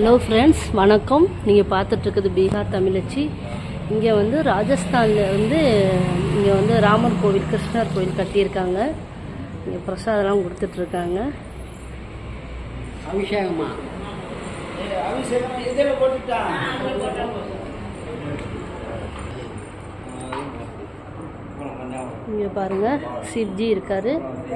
Hello friends வணக்கம் நீங்கள் பார்த்துட்ருக்குது பீகார் தமிழச்சி இங்கே வந்து ராஜஸ்தானில் வந்து இங்கே வந்து ராமர் கோவில் கிருஷ்ணர் கோவில் கட்டியிருக்காங்க இங்கே பிரசாதம்லாம் கொடுத்துட்ருக்காங்க அபிஷேகமா அபிஷேகம் இதில் போட்டுட்டான் இங்கே பாருங்கள் சிவ்ஜி இருக்கார்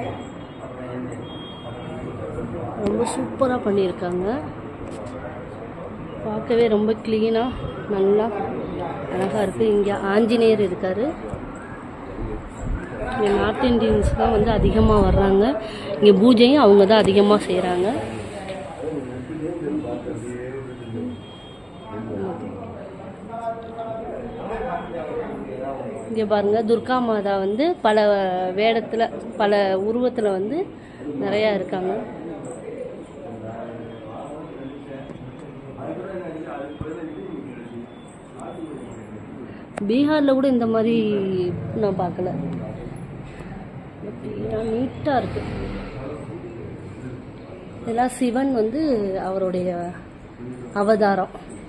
ரொம்ப சூப்பராக பண்ணியிருக்காங்க பார்க்கவே ரொம்ப க்ளீனாக நல்லா அழகாக இருக்குது இங்கே ஆஞ்சநேயர் இருக்கார் இங்கே நார்த் இந்தியன்ஸ் தான் வந்து அதிகமாக வர்றாங்க இங்கே பூஜையும் அவங்க தான் அதிகமாக செய்கிறாங்க இங்கே பாருங்க துர்கா மாதா வந்து பல வேடத்தில் பல உருவத்தில் வந்து நிறையா இருக்காங்க பீகாரில் கூட இந்த மாதிரி நான் பார்க்கல நீட்டாக இருக்கு இதெல்லாம் சிவன் வந்து அவருடைய அவதாரம்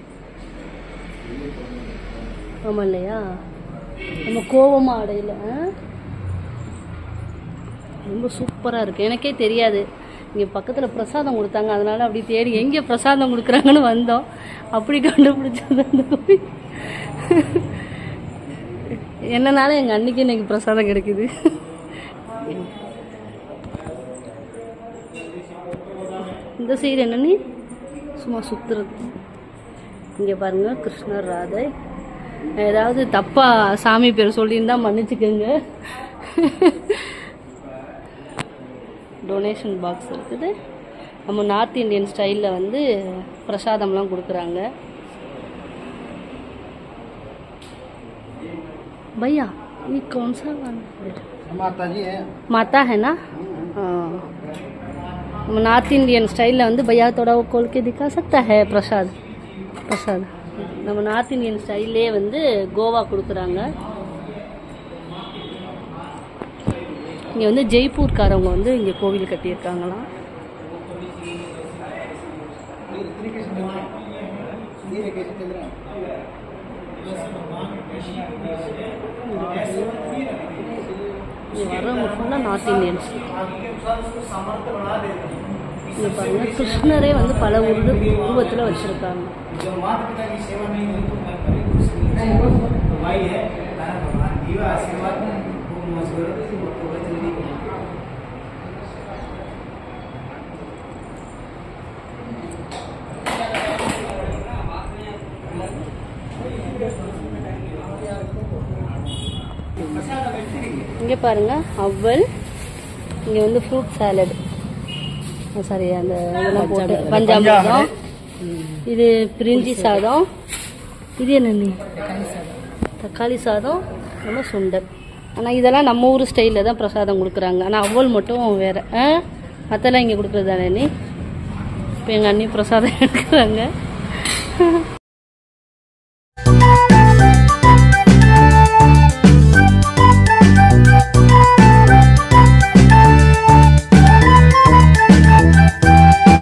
ஆமாம் இல்லையா நம்ம கோவமாக அடையில ஆ? ரொம்ப சூப்பராக இருக்குது எனக்கே தெரியாது இங்கே பக்கத்தில் பிரசாதம் கொடுத்தாங்க அதனால அப்படி தேடி எங்கே பிரசாதம் கொடுக்குறாங்கன்னு வந்தோம் அப்படி கண்டுபிடிச்சது அந்த கோவில் என்னனால எங்கள் அன்னைக்கு இன்னைக்கு பிரசாதம் கிடைக்குது இந்த சைடு என்னன்னு சும்மா சுற்றுறது இங்கே பாருங்க கிருஷ்ணர் ராதை ஏதாவது தப்பா சாமி பேர் சொல்லியிருந்தா மன்னிச்சுக்கோங்க டொனேஷன் பாக்ஸ் இருக்குது நம்ம நார்த் இந்தியன் ஸ்டைலில் வந்து பிரசாதம்லாம் கொடுக்குறாங்க भैया ये कौन सा गाना है? माता जी है माता है ना हाँ நம்ம நார்த் இந்தியன் ஸ்டைலில் வந்து பையா தோட கோல் के दिखा सकता है प्रसाद प्रसाद நம்ம நார்த் இந்தியன் ஸ்டைல்லே வந்து கோவா கொடுக்குறாங்க இங்கே வந்து ஜெய்ப்பூர்காரவங்க வந்து இங்கே கோவில் கட்டியிருக்காங்களாம் இங்கே வர்றவங்க ஃபுல்லாக நார்த் இந்தியன்ஸ் இங்கே பாருங்க கிருஷ்ணரே வந்து பல உரு உருவத்தில் வச்சுருக்காங்க जो माता पिता की सेवा नहीं हुई तो मैं कभी दूसरी भाई है तारा भगवान जीवा आशीर्वाद खूब मशहूर है இங்கே பாருங்க அவ்வல் இங்கே வந்து ஃப்ரூட் சாலட் சாரி அந்த இதெல்லாம் போட்டு பஞ்சாமிர்தம் இது பிரிஞ்சி சாதம் இது என்ன தக்காளி சாதம் நம்ம சுண்டல் ஆனால் இதெல்லாம் நம்ம ஊர் ஸ்டைலில் தான் பிரசாதம் கொடுக்குறாங்க ஆனால் அவ்வல் மட்டும் வேறு ஆ மற்றெல்லாம் இங்கே கொடுக்குறது தானே நீ இப்போ எங்கள் அண்ணி பிரசாதம் எடுக்கிறாங்க